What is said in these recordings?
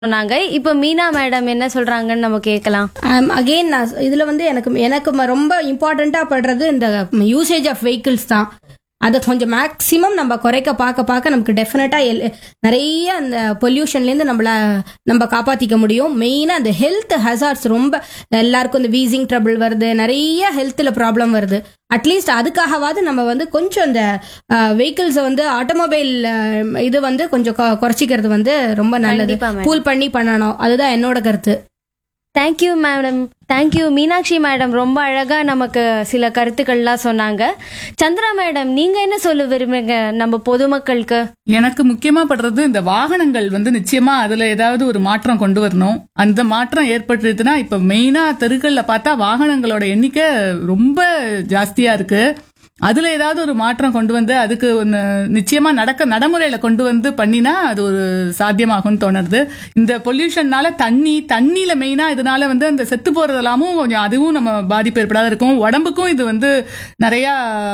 சொன்னாங்க இப்போ மீனா மேடம் என்ன சொல்றாங்கன்னு நம்ம கேட்கலாம் அகெயின் நான் இதுல வந்து எனக்கு எனக்கு ம- ரொம்ப இம்பார்ட்டண்டா படுறது இந்த யூசேஜ் ஆஃப் வெஹிக்கிள்ஸ் தான் அதை கொஞ்சம் மேக்ஸிமம் நம்ம குறைக்க பார்க்க பார்க்க நமக்கு டெஃபினட்டா நிறைய அந்த பொல்யூஷன்லேருந்து நம்மள நம்ம காப்பாத்திக்க முடியும் மெயினா அந்த ஹெல்த் ஹசார்ட்ஸ் ரொம்ப எல்லாருக்கும் இந்த வீசிங் ட்ரபிள் வருது நிறைய ஹெல்த்தில் ப்ராப்ளம் வருது அட்லீஸ்ட் அதுக்காகவாவது நம்ம வந்து கொஞ்சம் இந்த வெஹிக்கிள்ஸை வந்து ஆட்டோமொபைல் இது வந்து கொஞ்சம் கொ- குறைச்சிக்கிறது வந்து ரொம்ப நல்லது கண்டிப்பா madam. பூல் பண்ணி பண்ணணும் அதுதான் என்னோட கருத்து thank you madam thank you Meenakshi madam ரொம்ப அழகா நமக்கு சில கருத்துக்கள்லாம் சொன்னாங்க சந்திரா மேடம் நீங்க என்ன சொல்ல விரும்புறீங்க நம்ம பொதுமக்களுக்கு எனக்கு முக்கியமா படுறது இந்த வாகனங்கள் வந்து நிச்சயமா அதுல ஏதாவது ஒரு மாற்றம் கொண்டு வரணும் அந்த மாற்றம் ஏற்பட்டுதுன்னா இப்ப மெயினா தெருக்கள்ல பார்த்தா வாகனங்களோட எண்ணிக்கை ரொம்ப ஜாஸ்தியா இருக்கு அதுல ஏதாவது ஒரு மாற்றம் கொண்டு வந்து அதுக்கு ஒன்னு நிச்சயமா நடக்க நடைமுறையில கொண்டு வந்து பண்ணினா அது ஒரு சாத்தியமாகும்னு தோணுது இந்த பொல்யூஷன்னால தண்ணி தண்ணியில மெயினா இதனால வந்து அந்த செத்து போறதெல்லாமும் கொஞ்சம் அதுவும் நம்ம பாதிப்பு ஏற்படாத இருக்கும் உடம்புக்கும் இது வந்து நிறைய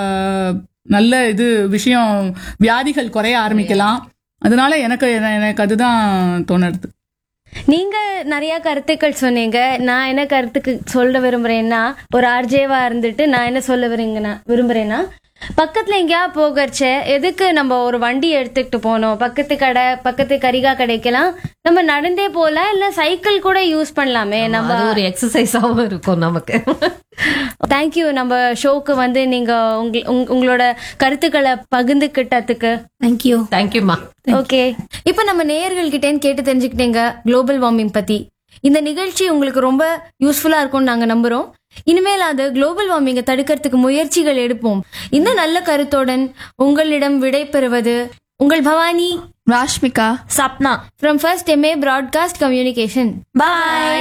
நல்ல இது விஷயம் வியாதிகள் குறைய ஆரம்பிக்கலாம் அதனால எனக்கு எனக்கு அதுதான் தோணுது நீங்க நிறைய கருத்துக்கள் சொன்னீங்க நான் என்ன கருத்துக்கு சொல்ல விரும்புறேன்னா ஒரு ஆர்ஜேவா இருந்துட்டு நான் என்ன சொல்ல விரும்புறேன்னா விரும்புறேன்னா பக்கத்துல எங்கேயா போகறச்ச எதுக்கு நம்ம ஒரு வண்டி எடுத்துக்கிட்டு போனோம் பக்கத்து கடை பக்கத்து கரிகா கடைக்கெல்லாம் நம்ம நடந்தே போலாம் இல்ல சைக்கிள் கூட யூஸ் பண்ணலாமே நம்ம அது ஒரு எக்ஸசைஸாவும் இருக்கும் நமக்கு தேங்க்யூ நம்ம ஷோக்கு வந்து நீங்க உங்க- உங்க- உங்களோட கருத்துக்களை பகிர்ந்துக்கிட்டதுக்கு தேங்க்யூ தேங்க்யூமா ஓகே இப்போ நம்ம நேயர்கள் கிட்டேன்னு கேட்டு தெரிஞ்சுக்கிட்டீங்க குளோபல் வார்மிங் பத்தி இந்த நிகழ்ச்சி உங்களுக்கு ரொம்ப யூஸ்ஃபுல்லா இருக்கும்னு நாங்க நம்புறோம் இனிமேல் அது குளோபல் வார்மிங்கை தடுக்கிறதுக்கு முயற்சிகள் எடுப்போம் இந்த நல்ல கருத்துடன் உங்களிடம் விடை பெறுவது உங்கள் Bhavani Rashmika Sapna from first MA broadcast communication bye